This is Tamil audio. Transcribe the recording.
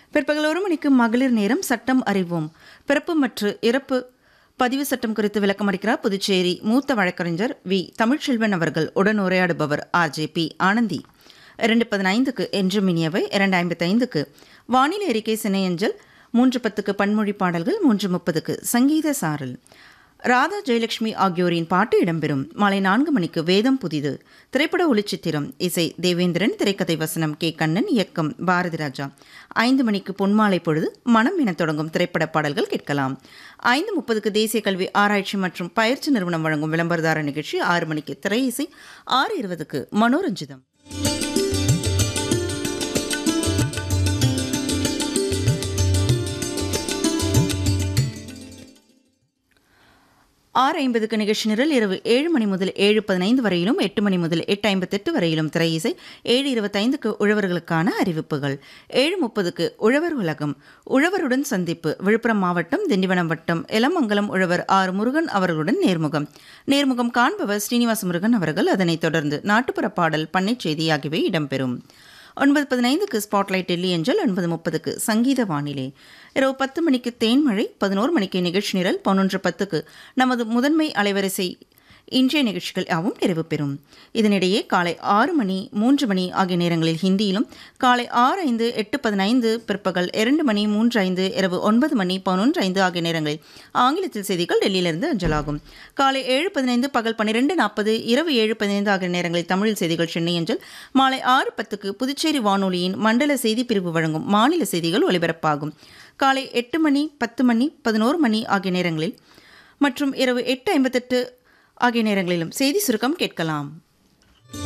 பிற்பகல் ஒரு மணிக்கு மகளிர் நேரம் சட்டம் அறிவோம் பிறப்பு மற்றும் இறப்பு பதிவு சட்டம் குறித்து விளக்கமளிக்கிறார் புதுச்சேரி மூத்த வழக்கறிஞர் வி தமிழ்ச்செல்வன் அவர்கள் உடன் உரையாடுபவர் ஆர்ஜேபி ஆனந்தி இரண்டு பதினைந்துக்கு என்று மினியவை இரண்டு ஐம்பத்தைந்துக்கு வானிலை அறிக்கை சினையஞ்சல் மூன்று பத்துக்கு பன்மொழி பாடல்கள் மூன்று முப்பதுக்கு சங்கீத சாரல் ராதா ஜெயலட்சுமி ஆகியோரின் பாட்டு இடம்பெறும் மாலை நான்கு மணிக்கு வேதம் புதிது திரைப்பட ஒளிச்சித்திரம் இசை தேவேந்திரன் திரைக்கதை வசனம் கே கண்ணன் இயக்கம் பாரதி ராஜா ஐந்து மணிக்கு பொன்மாலை பொழுது மனம் என தொடங்கும் திரைப்பட பாடல்கள் கேட்கலாம் ஐந்து முப்பதுக்கு தேசிய கல்வி ஆராய்ச்சி மற்றும் பயிற்சி நிறுவனம் வழங்கும் விளம்பரதார நிகழ்ச்சி ஆறு மணிக்கு திரை இசை ஆறு இருபதுக்கு மனோரஞ்சிதம் ஆறு ஐம்பதுக்கு நிகழ்ச்சி நிரல் இரவு ஏழு மணி முதல் ஏழு பதினைந்து வரையிலும் எட்டு மணி முதல் எட்டு ஐம்பத்தெட்டு வரையிலும் திரை இசை ஏழு இருபத்தைந்துக்கு உழவர்களுக்கான அறிவிப்புகள் ஏழு முப்பதுக்கு உழவர் உலகம் உழவருடன் சந்திப்பு விழுப்புரம் மாவட்டம் திண்டிவனம் வட்டம் எலமங்கலம் உழவர் ஆர் முருகன் அவர்களுடன் நேர்முகம் நேர்முகம் காண்பவர் ஸ்ரீனிவாச முருகன் அவர்கள் அதனைத் தொடர்ந்து நாட்டுப்புற பாடல் பண்ணை செய்தி ஆகியவை இடம்பெறும் ஒன்பது பதினைந்துக்கு ஸ்பாட்லைட் டெல்லி அஞ்சல் ஒன்பது முப்பதுக்கு சங்கீத வானிலை இரவு பத்து மணிக்கு தேன்மழை பதினோரு மணிக்கு நிகழ்ச்சி நிரல் பதினொன்று பத்துக்கு நமது முதன்மை அலைவரிசை இன்றைய நிகழ்ச்சிகள் யாவும் நிறைவு பெறும் இதனிடையே காலை ஆறு மணி மூன்று மணி ஆகிய நேரங்களில் ஹிந்தியிலும் காலை ஆறு ஐந்து எட்டு பதினைந்து பிற்பகல் இரண்டு மணி மூன்று ஐந்து இரவு ஒன்பது மணி பதினொன்று ஐந்து ஆகிய நேரங்களில் ஆங்கிலத்தில் செய்திகள் டெல்லியிலிருந்து அஞ்சலாகும் காலை ஏழு பதினைந்து பகல் பன்னிரெண்டு நாற்பது இரவு ஏழு பதினைந்து ஆகிய நேரங்களில் தமிழில் செய்திகள் சென்னை அஞ்சல் மாலை ஆறு பத்துக்கு புதுச்சேரி வானொலியின் மண்டல செய்தி பிரிவு வழங்கும் மாநில செய்திகள் ஒலிபரப்பாகும் காலை எட்டு மணி பத்து மணி பதினோரு மணி ஆகிய நேரங்களில் மற்றும் இரவு எட்டு ஐம்பத்தெட்டு ஆகிய நேரங்களிலும் செய்தி சுருக்கம் கேட்கலாம்